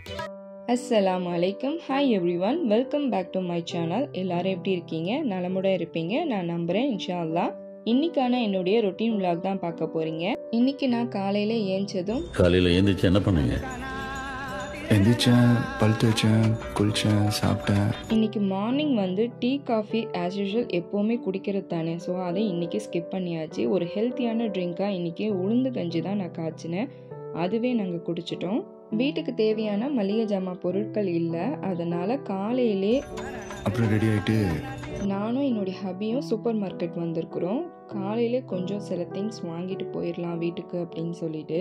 அஸ்ஸலாமு அலைக்கும் hi everyone welcome back to my channel எல்லாரும் எப்படி இருக்கீங்க நலமுடன் இருப்பீங்க நான் நம்புகிறேன் இன்ஷா அல்லாஹ் இன்னைக்கான என்னுடைய ரொட்டீன் vlog தான் பார்க்க போகிறீங்க இன்னைக்கு நான் காலையில் ஏஞ்சதும் காலையில் எழுந்திரிச்சு என்ன பண்ணுவீங்க எந்திரிச்சேன் பல் தேய்ச்சேன் குளித்தேன் சாப்பிட்டேன் இன்னைக்கு மார்னிங் வந்து டீ காஃபி ஆஸ் யூஷுவல் எப்போவுமே குடிக்கிறது தானே ஸோ அதை இன்னைக்கு ஸ்கிப் பண்ணியாச்சு ஒரு ஹெல்த்தியான ட்ரிங்காக இன்னைக்கு உளுந்து கஞ்சி தான் நான் காய்ச்சினேன் அதுவே நாங்கள் குடிச்சிட்டோம் வீட்டுக்கு தேவையான மளிகை ஜாமான் பொருட்கள் இல்லை அதனால் காலையிலே அப்புறம் ரெடி ஆகிட்டு நானும் என்னுடைய ஹபியும் சூப்பர் மார்க்கெட் வந்திருக்கிறோம் காலையிலே கொஞ்சம் சில திங்ஸ் வாங்கிட்டு போயிடலாம் வீட்டுக்கு அப்படின்னு சொல்லிட்டு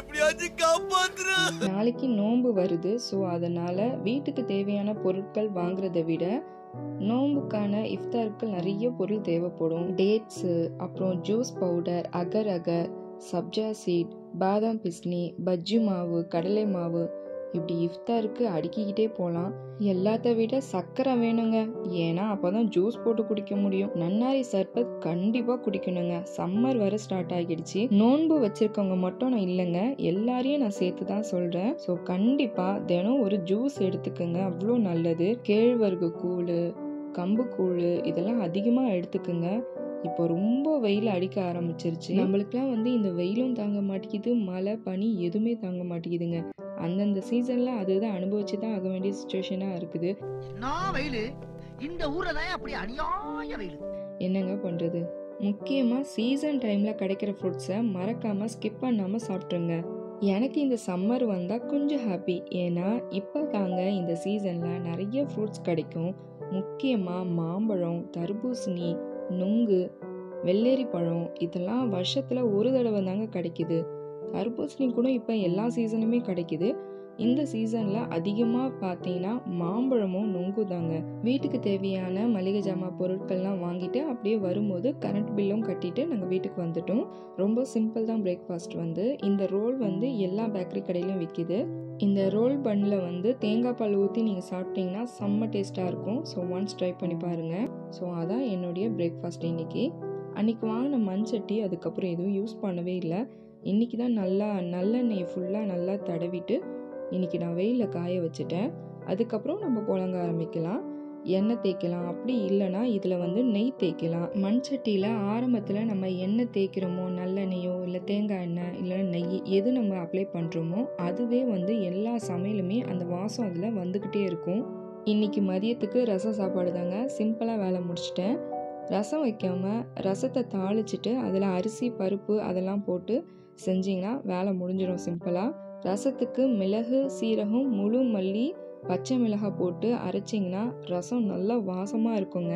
நாளைக்கு நோன்பு வருது ஸோ அதனால வீட்டுக்கு தேவையான பொருட்கள் வாங்குறதை விட நோன்புக்கான இஃப்தாருக்கு நிறைய பொருள் தேவைப்படும் டேட்ஸு அப்புறம் ஜூஸ் பவுடர் அகர் அகர் சப்ஜா சீட் பாதாம் பிஸ்னி பஜ்ஜி மாவு கடலை மாவு இப்படி இஃப்தாருக்கு அடுக்கிக்கிட்டே போகலாம் எல்லாத்த விட சர்க்கரை வேணுங்க ஏன்னா அப்பதான் ஜூஸ் போட்டு குடிக்க முடியும் நன்னாரி சர்பத் கண்டிப்பாக குடிக்கணுங்க சம்மர் வர ஸ்டார்ட் ஆகிடுச்சு நோன்பு வச்சிருக்கவங்க மட்டும் நான் இல்லைங்க எல்லாரையும் நான் சேர்த்து தான் சொல்கிறேன் ஸோ கண்டிப்பாக தினம் ஒரு ஜூஸ் எடுத்துக்கோங்க அவ்வளோ நல்லது கேழ்வரகு கூழ் கம்பு கூழ் இதெல்லாம் அதிகமாக எடுத்துக்கோங்க இப்போ ரொம்ப வெயில் அடிக்க ஆரம்பிச்சிருச்சு நம்மளுக்குலாம் வந்து இந்த வெயிலும் தாங்க மாட்டேங்குது மழை பனி எதுவுமே தாங்க மாட்டேங்குதுங்க அந்தந்த சீசன்ல அதுதான் அனுபவிச்சு தான் ஆக வேண்டிய சுச்சுவேஷனாக இருக்குது என்ன வெயிலு இந்த ஊர்ல தான் அப்படி அநியாய வெயிலு என்னங்க பண்ணுறது முக்கியமாக சீசன் டைமில் கிடைக்கிற ஃப்ரூட்ஸை மறக்காமல் ஸ்கிப் பண்ணாமல் சாப்பிட்ருங்க எனக்கு இந்த சம்மர் வந்தால் கொஞ்சம் ஹாப்பி ஏன்னா இப்போ தாங்க இந்த சீசனில் நிறைய ஃப்ரூட்ஸ் கிடைக்கும் முக்கியமாக மாம்பழம் தர்பூசணி நுங்கு வெள்ளேரி பழம் இதெல்லாம் வருஷத்தில் ஒரு தடவை தாங்க கிடைக்குது தர்பூசணி கூட இப்போ எல்லா சீசனுமே கிடைக்குது இந்த சீசனில் அதிகமாக பார்த்தீங்கன்னா மாம்பழமும் நுங்கு தாங்க வீட்டுக்கு தேவையான மளிகை ஜாமான் பொருட்கள்லாம் வாங்கிட்டு அப்படியே வரும்போது கரண்ட் பில்லும் கட்டிட்டு நாங்கள் வீட்டுக்கு வந்துட்டோம் ரொம்ப சிம்பிள் தான் பிரேக்ஃபாஸ்ட் வந்து இந்த ரோல் வந்து எல்லா பேக்கரி கடையிலும் விற்கிது இந்த ரோல் பன்னில் வந்து தேங்காய் பால் ஊற்றி நீங்கள் சாப்பிட்டீங்கன்னா செம்ம டேஸ்ட்டாக இருக்கும் ஸோ ஒன்ஸ் ட்ரை பண்ணி பாருங்கள் ஸோ அதான் என்னுடைய பிரேக்ஃபாஸ்ட் இன்னைக்கு அன்னைக்கு வாங்கின மண்சட்டி அதுக்கப்புறம் எதுவும் யூஸ் பண்ணவே இல்லை இன்றைக்கி தான் நல்லா நல்லெண்ணெய் ஃபுல்லாக நல்லா தடவிட்டு இன்றைக்கி நான் வெயிலில் காய வச்சுட்டேன் அதுக்கப்புறம் நம்ம புழங்க ஆரம்பிக்கலாம் எண்ணெய் தேய்க்கலாம் அப்படி இல்லைன்னா இதில் வந்து நெய் தேய்க்கலாம் மண் சட்டியில் ஆரம்பத்தில் நம்ம எண்ணெய் தேய்க்கிறோமோ நல்லெண்ணெயோ இல்லை தேங்காய் எண்ணெய் இல்லை நெய் எது நம்ம அப்ளை பண்ணுறோமோ அதுவே வந்து எல்லா சமையலுமே அந்த வாசம் அதில் வந்துக்கிட்டே இருக்கும் இன்றைக்கி மதியத்துக்கு ரசம் சாப்பாடு தாங்க சிம்பிளாக வேலை முடிச்சிட்டேன் ரசம் வைக்காமல் ரசத்தை தாளிச்சிட்டு அதில் அரிசி பருப்பு அதெல்லாம் போட்டு செஞ்சிங்கன்னா வேலை முடிஞ்சிடும் சிம்பிளாக ரசத்துக்கு மிளகு சீரகம் முழு மல்லி பச்சை மிளகாய் போட்டு அரைச்சிங்கன்னா ரசம் நல்லா வாசமாக இருக்குங்க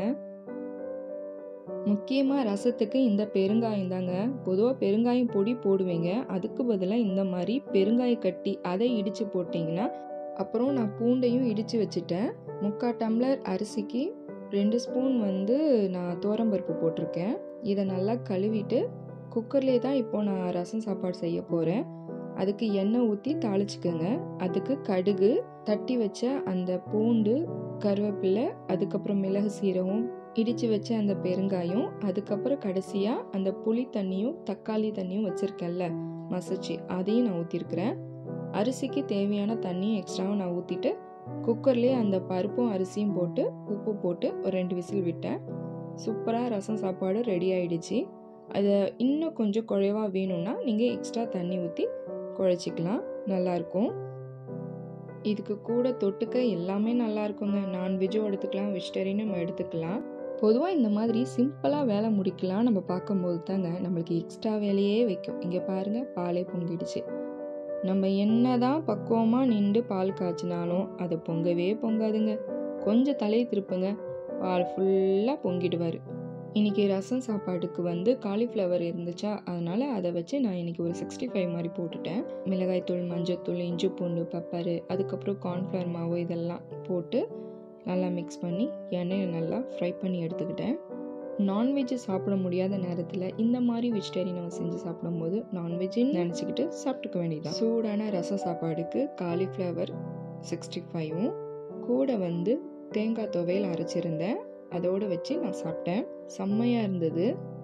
முக்கியமாக ரசத்துக்கு இந்த பெருங்காயம் தாங்க பொதுவாக பெருங்காயம் பொடி போடுவீங்க அதுக்கு பதிலாக இந்த மாதிரி பெருங்காய கட்டி அதை இடித்து போட்டிங்கன்னா அப்புறம் நான் பூண்டையும் இடித்து வச்சுட்டேன் முக்கால் டம்ளர் அரிசிக்கு ரெண்டு ஸ்பூன் வந்து நான் தோரம்பருப்பு போட்டிருக்கேன் இதை நல்லா கழுவிட்டு குக்கர்லேயே தான் இப்போ நான் ரசம் சாப்பாடு செய்ய போகிறேன் அதுக்கு எண்ணெய் ஊற்றி தாளிச்சுக்கோங்க அதுக்கு கடுகு தட்டி வச்ச அந்த பூண்டு கருவேப்பிலை அதுக்கப்புறம் மிளகு சீரகம் இடித்து வச்ச அந்த பெருங்காயம் அதுக்கப்புறம் கடைசியாக அந்த புளி தண்ணியும் தக்காளி தண்ணியும் வச்சுருக்கேன்ல மசிச்சு அதையும் நான் ஊற்றிருக்கிறேன் அரிசிக்கு தேவையான தண்ணியும் எக்ஸ்ட்ராவும் நான் ஊற்றிட்டு குக்கர்லேயே அந்த பருப்பும் அரிசியும் போட்டு உப்பு போட்டு ஒரு ரெண்டு விசில் விட்டேன் சூப்பராக ரசம் சாப்பாடு ரெடி ஆயிடுச்சு அதை இன்னும் கொஞ்சம் குறைவாக வேணும்னா நீங்கள் எக்ஸ்ட்ரா தண்ணி ஊற்றி குழைச்சிக்கலாம் நல்லாயிருக்கும் இதுக்கு கூட தொட்டுக்க எல்லாமே நல்லா இருக்குங்க நான்வெஜ்ஜும் எடுத்துக்கலாம் வெஜிடேரியனும் நம்ம எடுத்துக்கலாம் பொதுவாக இந்த மாதிரி சிம்பிளாக வேலை முடிக்கலாம் நம்ம பார்க்கும்போது தாங்க நம்மளுக்கு எக்ஸ்ட்ரா வேலையே வைக்கும் இங்கே பாருங்கள் பாலே பொங்கிடுச்சு நம்ம என்னதான் பக்குவமாக நின்று பால் காய்ச்சினாலும் அது பொங்கவே பொங்காதுங்க கொஞ்சம் தலையை திருப்புங்க பால் ஃபுல்லாக பொங்கிடுவார் இன்றைக்கி ரசம் சாப்பாட்டுக்கு வந்து காலிஃப்ளவர் இருந்துச்சா அதனால் அதை வச்சு நான் இன்றைக்கி ஒரு சிக்ஸ்டி ஃபைவ் மாதிரி போட்டுட்டேன் மிளகாய்த்தூள் மஞ்சத்தூள் இஞ்சி பூண்டு பெப்பரு அதுக்கப்புறம் கார்ன்ஃப்ளவர் மாவு இதெல்லாம் போட்டு நல்லா மிக்ஸ் பண்ணி எண்ணெயில் நல்லா ஃப்ரை பண்ணி எடுத்துக்கிட்டேன் நான்வெஜ்ஜு சாப்பிட முடியாத நேரத்தில் இந்த மாதிரி வெஜிடேரியன் நம்ம செஞ்சு சாப்பிடும்போது நான்வெஜ்ஜுன்னு நினச்சிக்கிட்டு சாப்பிட்டுக்க வேண்டியதான் சூடான ரசம் சாப்பாடுக்கு காலிஃப்ளவர் சிக்ஸ்டி ஃபைவும் கூட வந்து தேங்காய் துவையல் அரைச்சிருந்தேன் அதோடு வச்சு நான் சாப்பிட்டேன் செம்மையாக இருந்தது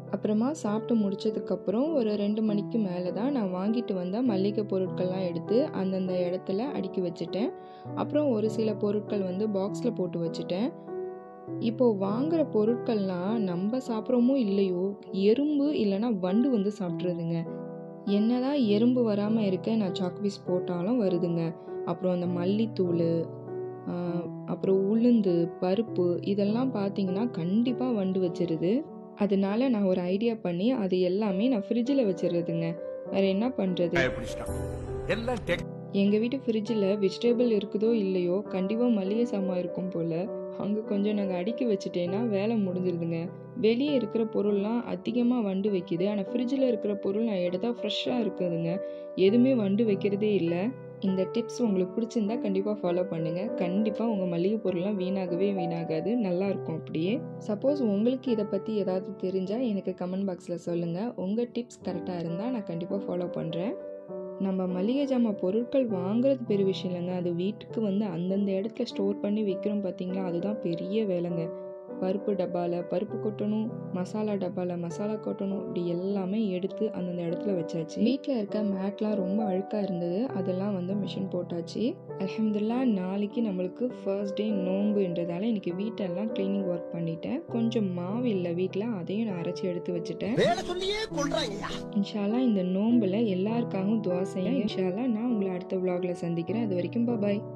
அப்புறமா சாப்பிட்டு முடிச்சதுக்கப்புறம் ஒரு ரெண்டு மணிக்கு மேலே தான் நான் வாங்கிட்டு வந்த மல்லிகை பொருட்கள்லாம் எடுத்து அந்தந்த இடத்துல அடுக்கி வச்சுட்டேன் அப்புறம் ஒரு சில பொருட்கள் வந்து பாக்ஸில் போட்டு வச்சுட்டேன் இப்போ வாங்குற பொருட்கள்லாம் நம்ம சாப்பிட்றோமோ இல்லையோ எறும்பு இல்லைன்னா வண்டு வந்து சாப்பிட்றதுங்க என்னதான் எறும்பு வராமல் இருக்க நான் சாக்பீஸ் போட்டாலும் வருதுங்க அப்புறம் அந்த மல்லித்தூள் ஆஹ், அப்புறம் உளுந்து பருப்பு இதெல்லாம் பார்த்தீங்கன்னா கண்டிப்பாக வண்டு வச்சிருது அதனால நான் ஒரு ஐடியா பண்ணி அது எல்லாமே நான் ஃப்ரிட்ஜில் வச்சிடுறதுங்க வேற என்ன பண்ணுறது எல்லாம் டெக் எங்கள் வீட்டு ஃப்ரிட்ஜில் வெஜிடபிள் இருக்குதோ இல்லையோ கண்டிப்பாக மளிகை சாமான் இருக்கும் போல் அங்கே கொஞ்சம் நாங்கள் அடுக்கி வச்சுட்டேன்னா வேலை முடிஞ்சிருதுங்க வெளியே இருக்கிற பொருள்லாம் அதிகமாக வண்டு வைக்குது ஆனால் ஃப்ரிட்ஜில் இருக்கிற பொருள் நான் எடுத்தா ஃப்ரெஷ்ஷாக இருக்குதுங்க எதுவுமே வண்டு வைக்கிறதே இல்லை இந்த டிப்ஸ் உங்களுக்கு பிடிச்சிருந்தா கண்டிப்பாக ஃபாலோ பண்ணுங்கள் கண்டிப்பாக உங்கள் மளிகை பொருள்லாம் வீணாகவே வீணாகாது நல்லா இருக்கும் அப்படியே சப்போஸ் உங்களுக்கு இதை பற்றி ஏதாவது தெரிஞ்சால் எனக்கு கமெண்ட் பாக்ஸில் சொல்லுங்கள் உங்கள் டிப்ஸ் கரெக்டாக இருந்தால் நான் கண்டிப்பாக ஃபாலோ பண்ணுறேன் நம்ம மளிகை ஜாமான் பொருட்கள் வாங்குறது பெரிய விஷயம் இல்லைங்க அது வீட்டுக்கு வந்து அந்தந்த இடத்துல ஸ்டோர் பண்ணி வைக்கிறோம் பார்த்தீங்களா அதுதான் பெரிய வேலைங்க பருப்பு டப்பாவில் பருப்பு கொட்டணும் மசாலா டப்பாவில் மசாலா கொட்டணும் இப்படி எல்லாமே எடுத்து அந்தந்த இடத்துல வச்சாச்சு வீட்டில் இருக்க மேட்லாம் ரொம்ப அழுக்காக இருந்தது அதெல்லாம் வந்து மிஷின் போட்டாச்சு அல்ஹம்துலில்லாஹ் நாளைக்கு நம்மளுக்கு ஃபர்ஸ்ட் டே நோன்புன்றதால இன்னைக்கு வீட்டெல்லாம் க்ளீனிங் ஒர்க் பண்ணிட்டேன் கொஞ்சம் மாவு இல்லை வீட்டில் அதையும் நான் அரைச்சி எடுத்து வச்சுட்டேன் வேலை சொல்லியே கொள்றாங்கய்யா இன்ஷால்லா இந்த நோம்பில் எல்லாருக்காகவும் துவா செய்யுங்க இன்ஷால்லா நான் உங்களை அடுத்த vlogல சந்திக்கிறேன் அது வரைக்கும் பாய்